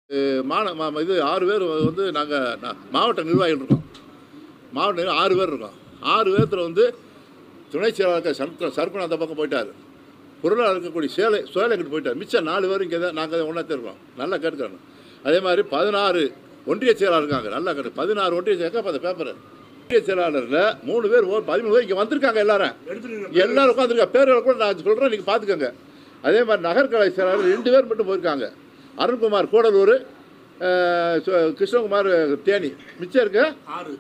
மாந மா- இது ஆறு பேர் வந்து நாங்கள் மாவட்ட நிர்வாகிகள் இருக்கோம் மாவட்ட நிர்வாகி ஆறு பேர் இருக்கோம் ஆறு பேர்த்தில் வந்து துணை செயலாளர் சர்க்கு சர்க்குணம் அந்த பக்கம் போயிட்டார் பொருளாளர் இருக்கக்கூடிய சேலை சேலைக்கிட்டு போயிட்டார் மிச்சம் நாலு பேர் இங்கே தான் நாங்கள் ஒன்றா இருக்கோம் நல்லா கேட்டுக்கிறோம் அதே மாதிரி பதினாறு ஒன்றிய செயலாளர் இருக்காங்க நல்லா கேட்டு பதினாறு ஒன்றிய செயலாளர் அந்த பேப்பர் ஒன்றிய செயலாளரில் மூணு பேர் ஓ- பதிமூணு பேர் இங்கே வந்திருக்காங்க எல்லாரும் எல்லாரும் உட்காந்துருக்கா பேர்களை கூட நான் சொல்கிறேன் நீங்கள் பார்த்துக்கோங்க அதே மாதிரி நகர்கலை செயலாளர் ரெண்டு பேர் மட்டும் போயிருக்காங்க அருண்குமார் கூடலூர் அஹ், சு- கிருஷ்ணகுமார் தேனி மிச்சம் இருக்க ஆறு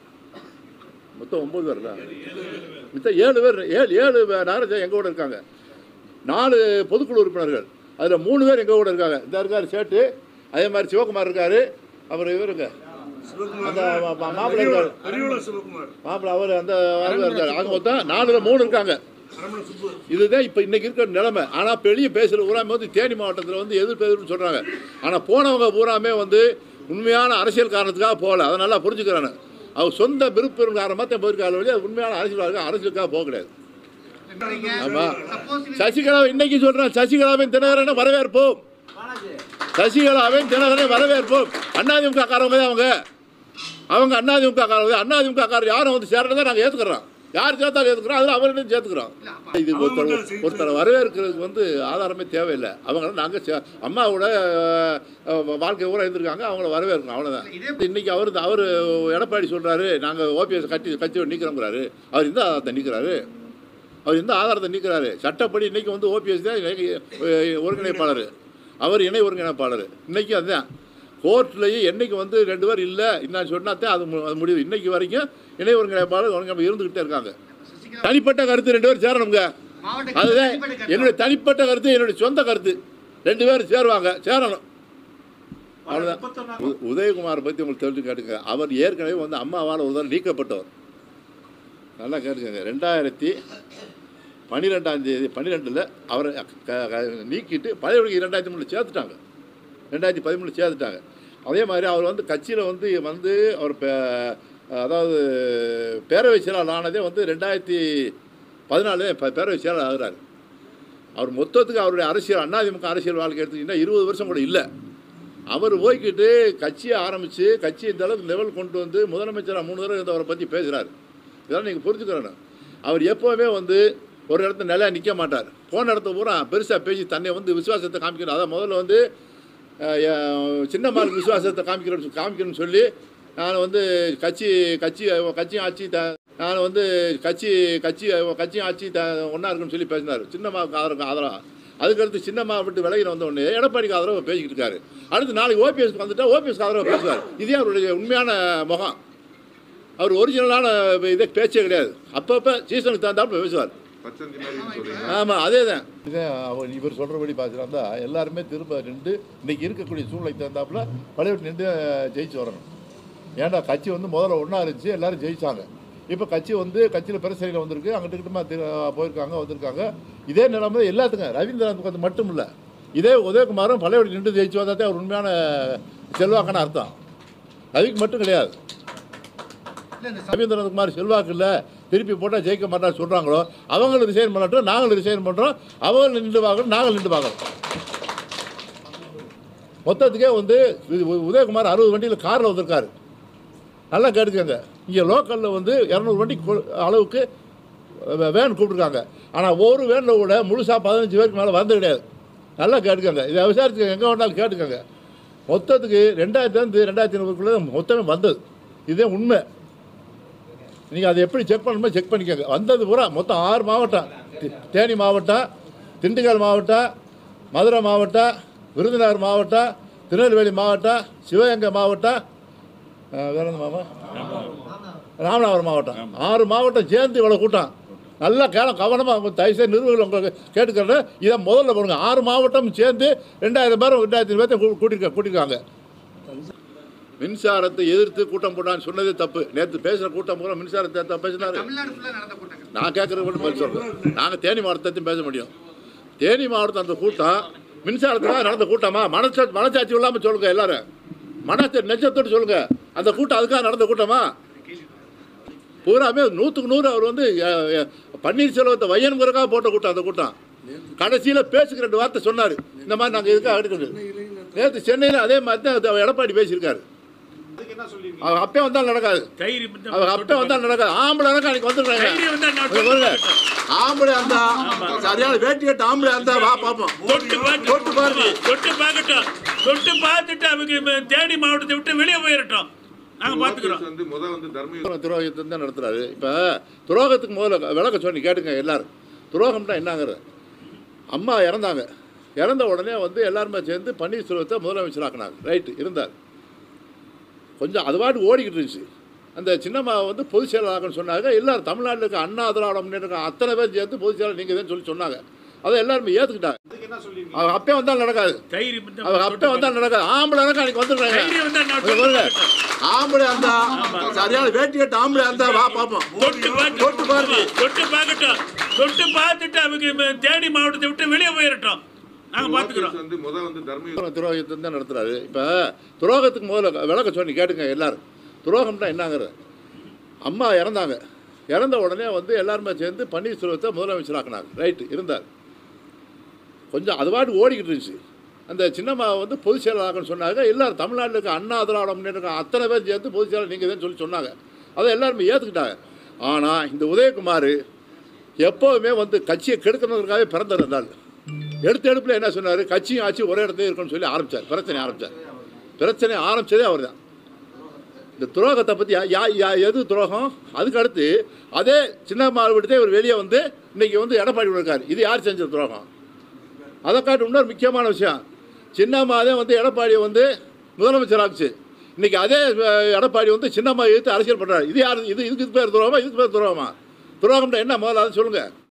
மொத்தம் ஒம்பது பேர் மிச்சம் ஏழு பேர் ஏழு ஏழு நகராட்சி எங்கள் கூட இருக்காங்க நாலு பொதுக்குழு உறுப்பினர்கள் அதில் மூணு பேர் எங்கள் கூட இருக்காங்க இந்த இருக்கார் சேட்டு அதே மாதிரி சிவகுமார் இருக்கார் அப்புறம் இவருங்க அந்த மா- மா- மாப்பிள்ளை இருக்காரு பெரியவள சிவகுமார் மாப்பிள்ளை அவர் அந்த அவர் இருக்கார் ஆக மொத்தம் நாலுல மூணு இருக்காங்க அரமண சுப்பு இதுதான் இப்போ இன்னைக்கு இருக்கிற நிலைமை ஆனால் பெரிய பேசுகிற பூராமே வந்து தேனி மாவட்டத்தில் வந்து எதிர்ப்பு எதிர்ப்புன்னு சொல்கிறாங்க ஆனால் போனவங்க பூராமே வந்து உண்மையான அரசியல் காரணத்துக்காக போகல அதை நல்லா புரிஞ்சுக்கிறானு அவர் சொந்த விருப்பம் காரணமாக தான் போயிருக்காரு வழி அது உண்மையான அரசியல் அரசியலுக்காக போக கிடையாது ஆமாம் சசிகலா இன்னைக்கு சொல்கிறேன் சசிகலாவின் தினகரனை வரவேற்போம் சசிகலாவின் தினகரனை வரவேற்போம் அண்ணாதிமுக காரவங்க தான் அவங்க அவங்க அண்ணாதிமுக காரவங்க அண்ணாதிமுக காரர் யாரும் வந்து சேர்றதை நாங்கள் ஏற்றுக்கிறோம் யார் சேர்த்தாலும் ஏற்றுக்கிறோம் அதில் அவர்களையும் சேர்த்துக்கிறோம் இது ஒருத்தர் ஒருத்தரை வரவேற்கிறதுக்கு வந்து ஆதாரமே தேவையில்லை அவங்கள நாங்கள் அம்மாவோட அஹ், வாழ்க்கை ஊரா இருந்திருக்காங்க அவங்கள வரவேற்கணும் அவ்வளோதான் இன்னைக்கு அவர் அவர் எடப்பாடி சொல்கிறாரு நாங்கள் ஓபிஎஸ் கட்சி கட்சியோட நிற்கிறோங்கிறாரு அவர் இந்த ஆதாரத்தை நிற்கிறாரு அவர் இந்த ஆதாரத்தை நீக்கிறாரு சட்டப்படி இன்னைக்கு வந்து ஓபிஎஸ் தான் இன்னைக்கு, அஹ், ஒருங்கிணைப்பாளர் அவர் இணை ஒருங்கிணைப்பாளர் இன்னைக்கு அதுதான் கோர்ட்லேயும் என்னைக்கு வந்து ரெண்டு பேர் இல்லை நான் சொன்னாதான் அது மு- அது முடிவு இன்னைக்கு வரைக்கும் இணை ஒருங்கிணைப்பாளர் ஒருங்கிணைப்பு இருந்துக்கிட்டே இருக்காங்க தனிப்பட்ட கருத்து ரெண்டு பேரும் சேரணுங்க அதுதான் என்னுடைய தனிப்பட்ட கருத்து என்னுடைய சொந்த கருத்து ரெண்டு பேரும் சேருவாங்க சேரணும் அவ்வளோதான் உ- உதயகுமாரை பற்றி உங்களுக்கு தெரிஞ்சு கேட்டுங்க அவர் ஏற்கனவே வந்து அம்மாவால் ஒரு தடவை நீக்கப்பட்டவர் நல்லா கேட்டுக்கங்க ரெண்டாயிரத்தி பன்னிரெண்டாம் தேதி பன்னிரெண்டில் அவரை க- க- நீக்கிட்டு பழையபடிக்கு ரெண்டாயிரத்தி மூணில் சேர்த்துட்டாங்க ரெண்டாயிரத்தி பதிமூணில் சேர்த்துட்டாங்க அதே மாதிரி அவர் வந்து கட்சியில் வந்து வந்து அவர் பே- அதாவது பேரவை செயலாளர் ஆனதே வந்து ரெண்டாயிரத்தி பதினாலு ப- பேரவை செயலாளர் ஆகுறாரு அவர் மொத்தத்துக்கு அவருடைய அரசியல் அண்ணாதிமுக அரசியல் வாழ்க்கை எடுத்துக்கிட்டிங்கன்னா இருபது வருஷம் கூட இல்லை அவர் போய்க்கிட்டு கட்சியை ஆரம்பித்து கட்சியை இந்த அளவுக்கு லெவல் கொண்டு வந்து முதலமைச்சராக மூணு தடவை இருந்து அவரை பற்றி பேசுகிறாரு இதெல்லாம் நீங்கள் புரிஞ்சுக்கிறணும் அவர் எப்போவுமே வந்து ஒரு இடத்துல நிலையா நிற்க மாட்டார் போன இடத்த பூரா பெருசாக பேசி தன்னை வந்து விசுவாசத்தை காமிக்கணும் அதான் முதல்ல வந்து அஹ், எ- சின்னம்மாளுக்கு விசுவாசத்தை காமிக்கிறேன்னு காமிக்கணும்னு சொல்லி நான் வந்து கட்சி கட்சி கட்சியும் ஆட்சி த நான் வந்து கட்சி கட்சி கட்சியும் ஆட்சி த ஒன்றா இருக்குன்னு சொல்லி பேசினார் சின்னம்மாவுக்கு ஆதரவு ஆதரவா அதுக்கடுத்து சின்னம்மா விட்டு விலகின வந்த உடனே எடப்பாடிக்கு ஆதரவு பேசிக்கிட்டு இருக்காரு அடுத்து நாளைக்கு ஓபிஎஸ்க்கு வந்துட்டா ஓபிஎஸ்க்கு ஆதரவு பேசுவார் இதே அவருடைய உண்மையான முகம் அவர் ஒரிஜினலான இதே பேச்சே கிடையாது அப்பப்போ சீசனுக்கு தகுந்தாப்புல பேசுவார் பச்சந்தி மாதிரி சொல்றீங்க ஆமாம் அதே தான் இதே அவர் இவர் சொல்கிறபடி பார்த்துருந்தா எல்லாருமே திரும்ப நின்று இன்னைக்கு இருக்கக்கூடிய சூழ்நிலைக்கு தகுந்தாப்புல பழைய நின்று ஜெயிச்சு வரணும் ஏன்டா கட்சி வந்து முதல்ல ஒன்றா இருந்துச்சு எல்லாரும் ஜெயிச்சாங்க இப்போ கட்சி வந்து கட்சியில் பிரச்சனையில் வந்திருக்கு அங்கிட்டு கிட்டமா போயிருக்காங்க வந்திருக்காங்க இதே நிலைமை எல்லாத்துக்கும் ரவீந்திரநாத் வந்து மட்டும் இல்லை இதே உதயகுமாரும் பழையபடி நின்று ஜெயிச்சு வந்தால் தான் அவர் உண்மையான செல்வாக்கான அர்த்தம் ரவிக்கு மட்டும் கிடையாது ரவீந்திரநாத்குமார் செல்வாக்கு இல்லை திருப்பி போட்டால் ஜெயிக்க மாட்டான்னு சொல்கிறாங்களோ அவங்களும் ரிசைன் பண்ணட்டும் நாங்களும் ரிசைன் பண்ணுறோம் அவங்க நின்று பார்க்கணும் நாங்கள் நின்று பார்க்கணும் மொத்தத்துக்கே வந்து இது உ- உதயகுமார் அறுபது வண்டியில் காரில் வந்திருக்காரு நல்லா கேட்டுக்கோங்க இங்கே லோக்கலில் வந்து இரநூறு வண்டி கொ- அளவுக்கு வே- வேன் கூப்பிட்ருக்காங்க ஆனால் ஒரு வேனில் கூட முழுசாக பதினஞ்சு பேருக்கு மேலே வந்து கிடையாது நல்லா கேட்டுக்கோங்க இதை விசாரிச்சுக்கோங்க எங்கே வேணாலும் கேட்டுக்கோங்க மொத்தத்துக்கு ரெண்டாயிரத்துலேருந்து ரெண்டாயிரத்தி ஐநூறுக்குள்ளே மொத்தமே வந்தது இதே உண்மை நீங்கள் அதை எப்படி செக் பண்ணணுமோ செக் பண்ணிக்கோங்க வந்தது பூரா மொத்தம் ஆறு மாவட்டம் தி- தேனி மாவட்டம் திண்டுக்கல் மாவட்டம் மதுரை மாவட்டம் விருதுநகர் மாவட்டம் திருநெல்வேலி மாவட்டம் சிவகங்கை மாவட்டம் அஹ், வேற எந்த மாவட்டம் ராமநாதபுரம் மாவட்டம் ஆறு மாவட்டம் சேர்ந்து இவ்வளோ கூட்டம் நல்லா கேள கவனமாக தயவுசெய்து நிறுவனம் உங்களுக்கு கேட்டுக்கிறேன் இதை முதல்ல போடுங்க ஆறு மாவட்டம் சேர்ந்து ரெண்டாயிரம் பேர் ரெண்டாயிரத்தி பேர்த்த கூட்டிருக்க கூட்டியிருக்காங்க மின்சாரத்தை எதிர்த்து கூட்டம் போட்டான்னு சொன்னதே தப்பு நேற்று பேசுகிற கூட்டம் பூரா மின்சாரத்தை தப்பு பேசினாரு தமிழ்நாடு ஃபுல்லாக நடந்த கூட்டங்கள் நான் கேட்குறது மட்டும் பதில் சொல்கிறேன் நாங்கள் தேனி மாவட்டத்தையும் பேச முடியும் தேனி மாவட்டத்தில் அந்த கூட்டம் மின்சாரத்துக்காக நடந்த கூட்டமா மனசா மனசாட்சி இல்லாமல் சொல்லுங்க எல்லாரும் மனசை நெச்சத்தோடு சொல்லுங்க அந்த கூட்டம் அதுக்காக நடந்த கூட்டமா பூராமே நூற்றுக்கு நூறு அவர் வந்து அஹ், அஹ், பன்னீர்செல்வத்தை வையனுங்கிறக்காக போட்ட கூட்டம் அந்த கூட்டம் கடைசியில் பேசுக்கு ரெண்டு வார்த்தை சொன்னார் இந்த மாதிரி நாங்கள் இதுக்காக எடுக்கிறது நேற்று சென்னையில் அதே மாதிரி தான் எடப்பாடி பேசியிருக்காரு அதுக்கு என்ன சொல்லுவீங்க அவங்க அப்பே வந்தால் நடக்காது தைரியம் இருந்தா அவங்க அப்பே வந்தால் நடக்காது ஆம்பளை அன்னைக்கு வந்துடுறாங்க தைரியம் இருந்தா நான் இங்க பாருங்க. ஆம்பளை இருந்தா சரியான வேட்டி கட்ட ஆம்பளை இருந்தா வா பார்ப்போம் தொட்டு பார்த்து- தொட்டு பாருங்க. தொட்டு பார்க்கட்டும் தொட்டு பார்த்துட்டு அவங்க ம- தேனி மாவட்டத்தை விட்டு வெளியே போயிடட்டும் நாங்க பாத்துக்கிறோம் வந்து முத வந்து தர்ம துரோகத்தை தான் நடத்துறாரு இப்போ துரோகத்துக்கு முதல்ல விளக்க சொல்லி கேட்டுங்க எல்லாரும் துரோகம்னா என்னங்கிற அம்மா இறந்தாங்க இறந்த உடனே வந்து எல்லாருமே சேர்ந்து பன்னீர்செல்வத்தை முதலமைச்சர் ஆக்கினாங்க ரைட்டு இருந்தார் கொஞ்சம் அது பாட்டு ஓடிக்கிட்டு இருந்துச்சு அந்த சின்னம்மா வந்து பொதுச் செயலாளர்னு சொன்னாங்க எல்லாரும் தமிழ்நாட்டில் இருக்க அண்ணா திராவிட முன்னேற்ற கழகம் அத்தனை பேர் சேர்ந்து பொதுச் செயலாளர் நீங்கள் தான் சொல்லி சொன்னாங்க அதை எல்லாருமே ஏற்றுக்கிட்டாங்க அதுக்கு என்ன சொல்லுவீங்க அவங்க அப்பே வந்தால் நடக்காது தைரியம் இருந்தா அவங்க அப்பே வந்தால் நடக்காது ஆம்பளை அன்னைக்கு வந்துடுறாங்க தைரியம் இருந்தா நான் இங்க பாருங்க. ஆம்பளை இருந்தா சரியான வேட்டி கட்ட ஆம்பளை இருந்தா வா பார்ப்போம் தொட்டு பார்த்து- தொட்டு பாருங்க. தொட்டு பார்க்கட்டும் தொட்டு பார்த்துட்டு அவங்க ம- தேனி மாவட்டத்தை விட்டு வெளியே போயிடட்டும் நாங்க பாத்துக்கிறோம் வந்து முத வந்து தர்ம துரோகத்தை தான் நடத்துறாரு இப்போ துரோகத்துக்கு முதல்ல விளக்க சொல்லி கேட்டுங்க எல்லாரும் துரோகம்னா என்னங்கிற அம்மா இறந்தாங்க இறந்த உடனே வந்து எல்லாருமே சேர்ந்து பன்னீர்செல்வத்தை முதலமைச்சர் ஆக்கினாங்க ரைட்டு இருந்தார் கொஞ்சம் அது பாட்டு ஓடிக்கிட்டு இருந்துச்சு அந்த சின்னம்மா வந்து பொதுச் செயலாளர்னு சொன்னாங்க எல்லாரும் தமிழ்நாட்டில் இருக்க அண்ணா திராவிட முன்னேற்ற கழகம் அத்தனை பேர் சேர்ந்து பொதுச் செயலாளர் நீங்கள் தான் சொல்லி சொன்னாங்க அதை எல்லாருமே ஏற்றுக்கிட்டாங்க ஆனால் இந்த உதயகுமார் எப்போவுமே வந்து கட்சியை கெடுக்கணுங்கிறதுக்காகவே பிறந்திருந்தாள் எடுத்த எடுப்பில் என்ன சொன்னார் கட்சியும் ஆட்சியும் ஒரே இடத்துல இருக்குன்னு சொல்லி ஆரம்பித்தார் பிரச்சனை ஆரம்பித்தார் பிரச்சனை ஆரம்பித்ததே அவர் தான் இந்த துரோகத்தை பற்றி யா யா எது துரோகம் அதுக்கு அடுத்து அதே சின்ன மாவட்டத்தை இவர் வெளியே வந்து இன்னைக்கு வந்து எடப்பாடி இருக்கார் இது யார் செஞ்ச துரோகம் அதை காட்டு இன்னொரு முக்கியமான விஷயம் சின்னம்மாதே வந்து எடப்பாடியை வந்து முதலமைச்சர் ஆக்குச்சு இன்னைக்கு அதே அஹ், எடப்பாடி வந்து சின்னம்மா எடுத்து அரசியல் பண்ணுறாரு இது யார் இது இதுக்கு பேர் துரோகமா இதுக்கு பேர் துரோகமா துரோகம்னா என்ன முதல்ல அதை சொல்லுங்கள்